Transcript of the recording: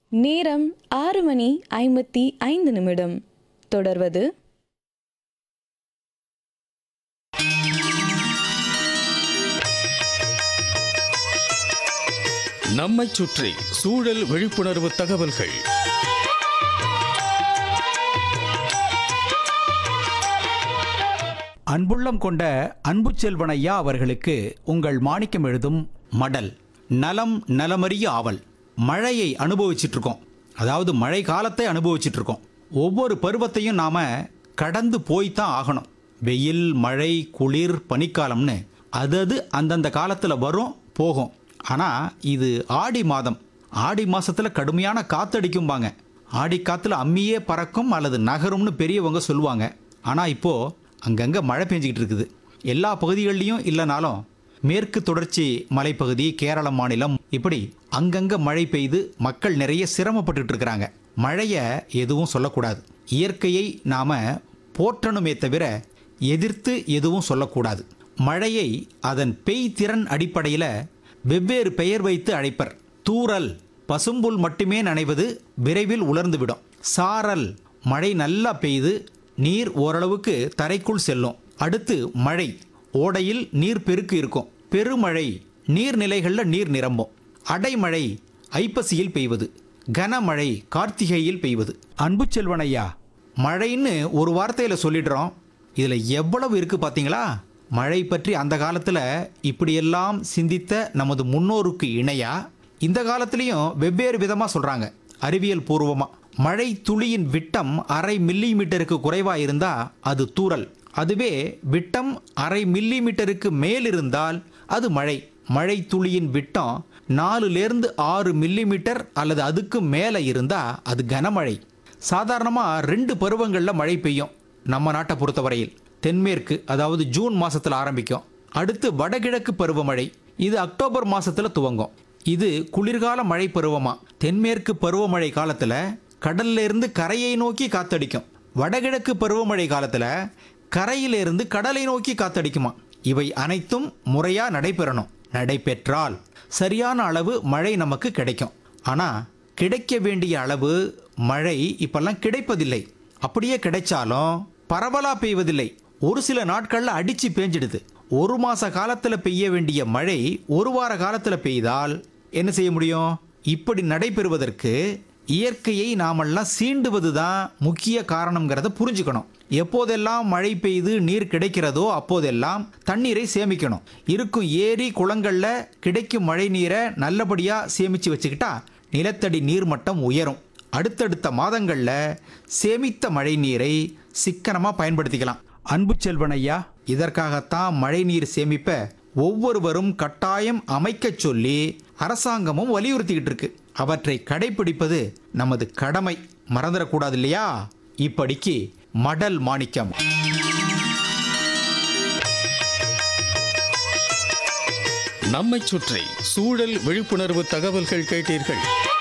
நேரம் ஆறு மணி ஐம்பத்தி ஐந்து நிமிடம் தொடர்வது நம்மைச் சுற்றி சூழல் விழிப்புணர்வு தகவல்கள் அன்புள்ளம் கொண்ட அன்பு செல்வனையா அவர்களுக்கு உங்கள் மாணிக்கம் எழுதும் மடல் நலம் நலமறிய ஆவல் மழையை அனுபவிச்சிட்டு இருக்கோம் அதாவது மழை காலத்தை அனுபவிச்சிட்டு இருக்கோம் ஒவ்வொரு பருவத்தையும் நாம கடந்து போய்த்தான் ஆகணும் வெயில் மழை குளிர் பனிக்காலம்னு அது அது அந்தந்த காலத்தில் வரும் போகும் ஆனால் இது ஆடி மாதம் ஆடி மாசத்துல கடுமையான காத்தடிக்கும்பாங்க ஆடி காத்துல அம்மியே பறக்கும் அல்லது நகரும்னு பெரியவங்க சொல்லுவாங்க ஆனால் இப்போ அங்கங்கே மழை பெஞ்சிக்கிட்டு இருக்குது எல்லா பகுதிகள்லையும் இல்லைனாலும் மேற்கு தொடர்ச்சி மலைப்பகுதி கேரள மாநிலம் இப்படி அங்கங்கே மழை பெய்து மக்கள் நிறைய சிரமப்பட்டுட்டு இருக்கிறாங்க மழையை எதுவும் சொல்லக்கூடாது இயற்கையை நாம போற்றணுமே தவிர எதிர்த்து எதுவும் சொல்லக்கூடாது மழையை அதன் பெய்திறன் அடிப்படையில் வெவ்வேறு பெயர் வைத்து அழைப்பர் தூறல் பசும்புல் மட்டுமே நனைவது விரைவில் உலர்ந்துவிடும் சாரல் மழை நல்லா பெய்து நீர் ஓரளவுக்கு தரைக்குள் செல்லும் அடுத்து மழை ஓடையில் நீர் பெருக்கு இருக்கும் பெருமழை நீர்நிலைகளில் நீர் நிரம்பும் அடைமழை ஐப்பசியில் பெய்வது கனமழை கார்த்திகையில் பெய்வது அன்பு செல்வனையா மழைன்னு ஒரு வார்த்தையில் சொல்லிடுறோம் இதில் எவ்வளவு இருக்கு பார்த்தீங்களா மழை பற்றி அந்த காலத்தில் இப்படியெல்லாம் சிந்தித்த நமது முன்னோருக்கு இணையா இந்த காலத்திலையும் வெவ்வேறு விதமாக சொல்கிறாங்க அறிவியல் பூர்வமாக மழை துளியின் விட்டம் அரை மில்லி மீட்டருக்கு குறைவாக இருந்தால் அது தூறல் அதுவே விட்டம் அரை மில்லி மீட்டருக்கு மேல் இருந்தால் அது மழை மழை துளியின் விட்டம் நாலுலேருந்து ஆறு மில்லி மீட்டர் அல்லது அதுக்கு மேலே இருந்தால் அது கனமழை சாதாரணமாக ரெண்டு பருவங்களில் மழை பெய்யும் நம்ம நாட்டை பொறுத்தவரையில் தென்மேற்கு அதாவது ஜூன் மாசத்துல ஆரம்பிக்கும் அடுத்து வடகிழக்கு பருவமழை இது அக்டோபர் மாசத்துல துவங்கும் இது குளிர்கால மழை பருவமா தென்மேற்கு பருவமழை காலத்துல கடல்ல இருந்து கரையை நோக்கி காத்தடிக்கும் வடகிழக்கு பருவமழை காலத்துல கரையிலிருந்து கடலை நோக்கி காத்தடிக்குமா இவை அனைத்தும் முறையா நடைபெறணும் நடைபெற்றால் சரியான அளவு மழை நமக்கு கிடைக்கும் ஆனா கிடைக்க வேண்டிய அளவு மழை இப்பெல்லாம் கிடைப்பதில்லை அப்படியே கிடைச்சாலும் பரவலா பெய்வதில்லை ஒரு சில நாட்கள்ல அடிச்சு பேஞ்சிடுது ஒரு மாச காலத்துல பெய்ய வேண்டிய மழை ஒரு வார காலத்துல பெய்தால் என்ன செய்ய முடியும் இப்படி நடைபெறுவதற்கு இயற்கையை நாமெல்லாம் சீண்டுவது தான் முக்கிய காரணம்ங்கிறத புரிஞ்சுக்கணும் எப்போதெல்லாம் மழை பெய்து நீர் கிடைக்கிறதோ அப்போதெல்லாம் தண்ணீரை சேமிக்கணும் இருக்கும் ஏரி குளங்கள்ல கிடைக்கும் மழை நீரை நல்லபடியா சேமிச்சு வச்சுக்கிட்டா நிலத்தடி நீர்மட்டம் உயரும் அடுத்தடுத்த மாதங்கள்ல சேமித்த மழை நீரை சிக்கனமா பயன்படுத்திக்கலாம் அன்பு செல்வனையா இதற்காகத்தான் மழைநீர் சேமிப்ப ஒவ்வொருவரும் கட்டாயம் அமைக்கச் சொல்லி அரசாங்கமும் வலியுறுத்திக்கிட்டு இருக்கு அவற்றை கடைபிடிப்பது நமது கடமை மறந்துடக்கூடாது இல்லையா இப்படிக்கு மடல் மாணிக்கம் நம்மைச் சுற்றி சூழல் விழிப்புணர்வு தகவல்கள் கேட்டீர்கள்